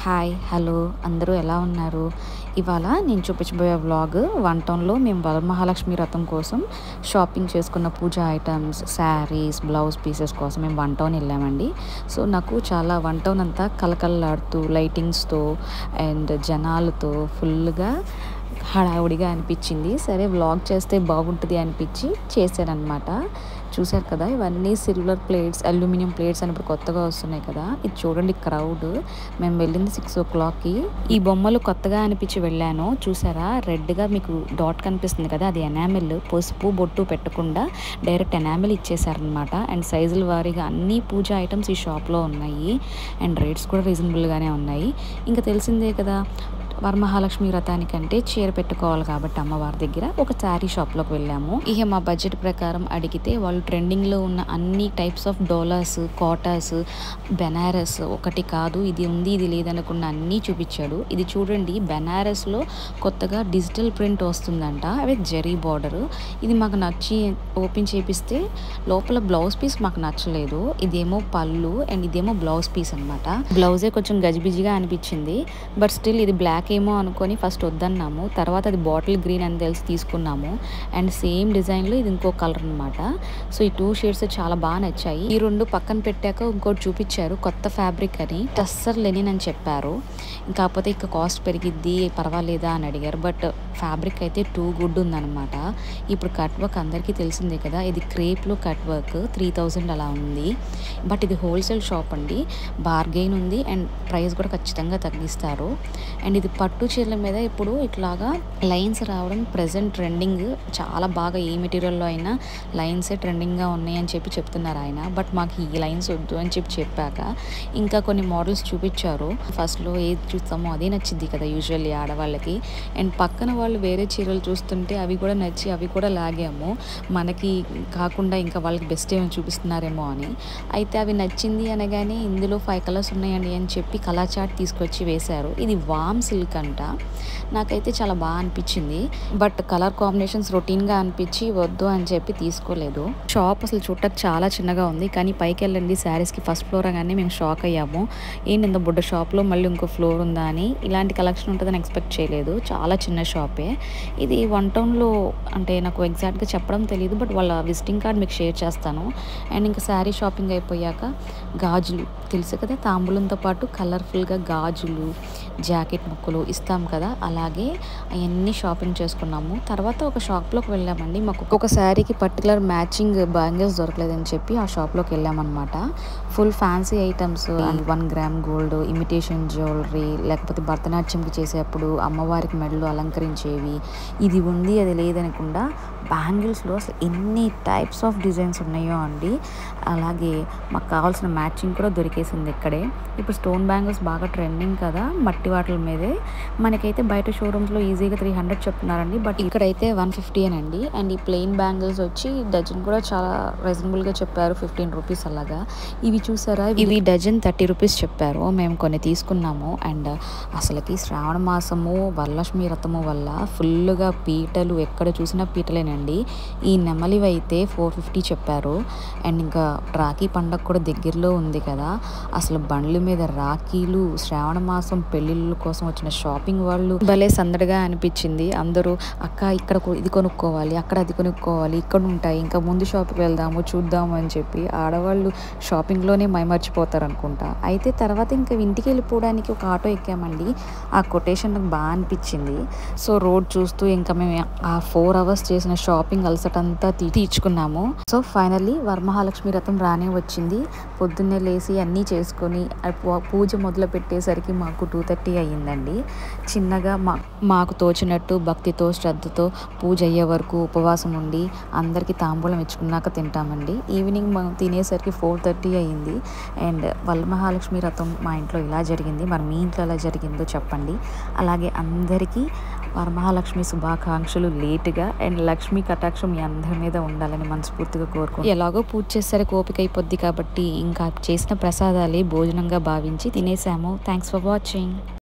hi hello అందరూ ఎలా ఉన్నారు ఇవాళ నేను చూపించబోయే వ్లాగ్ వన్ టౌన్లో మేము వరమహాలక్ష్మి రథం కోసం షాపింగ్ చేసుకున్న puja items saris blouse pieces కోసం మేము వన్ టౌన్ వెళ్ళామండి సో నాకు చాలా వన్ టౌన్ అంతా కలకలలాడుతూ లైటింగ్స్తో అండ్ జనాలతో ఫుల్గా హడావుడిగా అనిపించింది సరే వ్లాగ్ చేస్తే బాగుంటుంది అనిపించి చేశానమాట చూశారు కదా ఇవన్నీ సిల్వర్ ప్లేట్స్ అల్యూమినియం ప్లేట్స్ అని ఇప్పుడు కొత్తగా వస్తున్నాయి కదా ఇది చూడండి క్రౌడ్ మేము వెళ్ళింది సిక్స్ ఓ క్లాక్కి ఈ బొమ్మలు కొత్తగా అనిపించి వెళ్ళాను చూసారా రెడ్గా మీకు డాట్ కనిపిస్తుంది కదా అది ఎనామిల్ పసుపు బొట్టు పెట్టకుండా డైరెక్ట్ ఎనామిల్ ఇచ్చేసారనమాట అండ్ సైజుల వారీగా అన్ని పూజ ఐటమ్స్ ఈ షాప్లో ఉన్నాయి అండ్ రేట్స్ కూడా రీజనబుల్గానే ఉన్నాయి ఇంకా తెలిసిందే కదా వరమహాలక్ష్మి వ్రతానికంటే చీర పెట్టుకోవాలి కాబట్టి అమ్మవారి దగ్గర ఒక శారీ షాప్లోకి వెళ్ళాము ఇక మా బడ్జెట్ ప్రకారం అడిగితే వాళ్ళు ట్రెండింగ్లో ఉన్న అన్ని టైప్స్ ఆఫ్ డోలాస్ కాటాస్ బెనారస్ ఒకటి కాదు ఇది ఉంది ఇది లేదనుకున్న అన్నీ చూపించాడు ఇది చూడండి బెనారస్లో కొత్తగా డిజిటల్ ప్రింట్ వస్తుందంట అవి జరీ బార్డర్ ఇది మాకు నచ్చి ఓపెన్ చేపిస్తే లోపల బ్లౌజ్ పీస్ మాకు నచ్చలేదు ఇదేమో పళ్ళు అండ్ ఇదేమో బ్లౌజ్ పీస్ అనమాట బ్లౌజే కొంచెం గజిబిజిగా అనిపించింది బట్ స్టిల్ ఇది బ్లాక్ ఏమో అనుకొని ఫస్ట్ వద్దన్నాము తర్వాత అది బాటిల్ గ్రీన్ అని తెలిసి తీసుకున్నాము అండ్ సేమ్ డిజైన్లో ఇది ఇంకో కలర్ అనమాట సో ఈ టూ షేడ్స్ చాలా బాగా నచ్చాయి ఈ రెండు పక్కన పెట్టాక ఇంకోటి చూపించారు కొత్త ఫ్యాబ్రిక్ అని టస్సర్ లెనిన్ అని చెప్పారు కాకపోతే ఇక కాస్ట్ పెరిగిద్ది పర్వాలేదా అని అడిగారు బట్ ఫ్యాబ్రిక్ అయితే టూ గుడ్ ఉందన్నమాట ఇప్పుడు కట్ వర్క్ అందరికీ తెలిసిందే కదా ఇది క్రేప్లో కట్ వర్క్ త్రీ థౌజండ్ అలా ఉంది బట్ ఇది హోల్సేల్ షాప్ అండి బార్గెయిన్ ఉంది అండ్ ప్రైస్ కూడా ఖచ్చితంగా తగ్గిస్తారు అండ్ ఇది పట్టు చీరల మీద ఇప్పుడు ఇట్లాగా లైన్స్ రావడం ప్రజెంట్ ట్రెండింగ్ చాలా బాగా ఏ మెటీరియల్లో అయినా లైన్సే ట్రెండింగ్గా ఉన్నాయి అని చెప్పి చెప్తున్నారు ఆయన బట్ మాకు ఈ లైన్స్ వద్దు అని చెప్పి చెప్పాక ఇంకా కొన్ని మోడల్స్ చూపించారు ఫస్ట్లో ఏది చూస్తామో అదే నచ్చింది కదా యూజువల్లీ ఆడవాళ్ళకి అండ్ పక్కన వాళ్ళు వేరే చీరలు చూస్తుంటే అవి కూడా నచ్చి అవి కూడా లాగాము మనకి కాకుండా ఇంకా వాళ్ళకి బెస్ట్ ఏమైనా చూపిస్తున్నారేమో అని అయితే అవి నచ్చింది అనగానే ఇందులో ఫైవ్ కలర్స్ ఉన్నాయండి అని చెప్పి కలర్ చార్ట్ తీసుకొచ్చి వేశారు ఇది వామ్ సిల్క్ అంట నాకైతే చాలా బాగా అనిపించింది బట్ కలర్ కాంబినేషన్స్ రొటీన్గా అనిపించి వద్దు అని చెప్పి తీసుకోలేదు షాప్ అసలు చూడటానికి చాలా చిన్నగా ఉంది కానీ పైకి వెళ్ళండి శారీస్కి ఫస్ట్ ఫ్లోర్ అనగానే మేము షాక్ అయ్యాము ఏంటి ఇంత బుడ్డ షాప్లో మళ్ళీ ఇంకో ఫ్లోర్ ఉందా అని ఇలాంటి కలెక్షన్ ఉంటుందని ఎక్స్పెక్ట్ చేయలేదు చాలా చిన్న షాపే ఇది వన్ టౌన్లో అంటే నాకు ఎగ్జాక్ట్గా చెప్పడం తెలియదు బట్ వాళ్ళ విజిటింగ్ కార్డ్ మీకు షేర్ చేస్తాను అండ్ ఇంకా శారీ షాపింగ్ అయిపోయాక గాజులు తెలుసు కదా తాంబూలంతో పాటు కలర్ఫుల్గా గాజులు జాకెట్ ముక్కలు ఇస్తాం కదా అలాగే అవన్నీ షాపింగ్ చేసుకున్నాము తర్వాత ఒక షాప్లోకి వెళ్ళామండి మాకు ఒక శారీకి పర్టికులర్ మ్యాచింగ్ బ్యాంగిల్స్ దొరకలేదని చెప్పి ఆ షాప్లోకి వెళ్ళామన్నమాట full fancy items one gram gold imitation jewellery లేకపోతే భరతనాట్యంకి చేసేటప్పుడు అమ్మవారికి మెడలు అలంకరించేవి ఇది ఉంది అది లేదనకుండా బ్యాంగిల్స్లో అసలు ఎన్ని టైప్స్ ఆఫ్ డిజైన్స్ ఉన్నాయో అండి అలాగే మాకు కావాల్సిన మ్యాచింగ్ కూడా దొరికేసింది ఇక్కడే ఇప్పుడు స్టోన్ బ్యాంగిల్స్ బాగా ట్రెండింగ్ కదా మట్టి వాటిల మీదే మనకైతే బయట షోరూమ్స్లో ఈజీగా త్రీ హండ్రెడ్ చెప్తున్నారండి బట్ ఇక్కడైతే వన్ ఫిఫ్టీ అండి అండ్ ఈ ప్లెయిన్ బ్యాంగిల్స్ వచ్చి డజన్ కూడా చాలా రీజనబుల్గా చెప్పారు ఫిఫ్టీన్ రూపీస్ అలాగా ఇవి చూసారా ఇవి డజన్ థర్టీ రూపీస్ చెప్పారు మేము కొన్ని తీసుకున్నాము అండ్ అసలుకి శ్రావణ మాసము వరలక్ష్మి రథము వల్ల ఫుల్గా పీటలు ఎక్కడ చూసినా పీటలేనండి ఈ నెమలివి అయితే ఫోర్ ఫిఫ్టీ చెప్పారు అండ్ ఇంకా రాఖీ పండగ కూడా దగ్గరలో ఉంది కదా అసలు బండ్ల మీద రాఖీలు శ్రావణ మాసం పెళ్ళిళ్ళ కోసం వచ్చిన షాపింగ్ వాళ్ళు భలే సందడిగా అనిపించింది అందరూ అక్క ఇక్కడ కొ- ఇది కొనుక్కోవాలి అక్కడ అది కొనుక్కోవాలి ఇక్కడ ఉంటాయి ఇంకా ముందు షాప్కి వెళ్దాము చూద్దాము అని చెప్పి ఆడవాళ్ళు షాపింగ్లోనే మైమర్చిపోతారు అనుకుంటా అయితే తర్వాత ఇంకా ఇంటికి వెళ్ళిపోవడానికి ఒక ఆటో ఎక్కామండి ఆ కొటేషన్ నాకు బాగా అనిపించింది సో రోడ్ చూస్తూ ఇంకా మేము ఆ ఫోర్ అవర్స్ చేసిన షాపింగ్ అలసటంతా తీ తీర్చుకున్నాము సో ఫైనల్లీ వరమహాలక్ష్మి రథం రానే వచ్చింది పొద్దున్నే లేచి అన్నీ చేసుకొని ఆ పూ- పూజ మొదలు పెట్టేసరికి మాకు టూ థర్టీ అయ్యిందండి చిన్నగా మా మాకు తోచినట్టు భక్తితో శ్రద్ధతో పూజ అయ్యే వరకు ఉపవాసం ఉండి అందరికీ తాంబూలం ఇచ్చుకున్నాక తింటామండి ఈవినింగ్ మనం తినేసరికి ఫోర్ థర్టీ అయ్యింది అండ్ వరమహాలక్ష్మి రథం మా ఇంట్లో ఇలా జరిగింది మరి మీ ఇంట్లో ఎలా జరిగిందో చెప్పండి అలాగే అందరికీ వరమహాలక్ష్మి శుభాకాంక్షలు లేటుగా అండ్ లక్ష్మీ కటాక్షం మీ అందరి మీద ఉండాలని మనస్ఫూర్తిగా కోరుకో ఎలాగో పూజ చేసరికి ఓపిక అయిపోద్ది కాబట్టి ఇంకా చేసిన ప్రసాదాలే భోజనంగా భావించి తినేసాము థ్యాంక్స్ ఫర్ వాచింగ్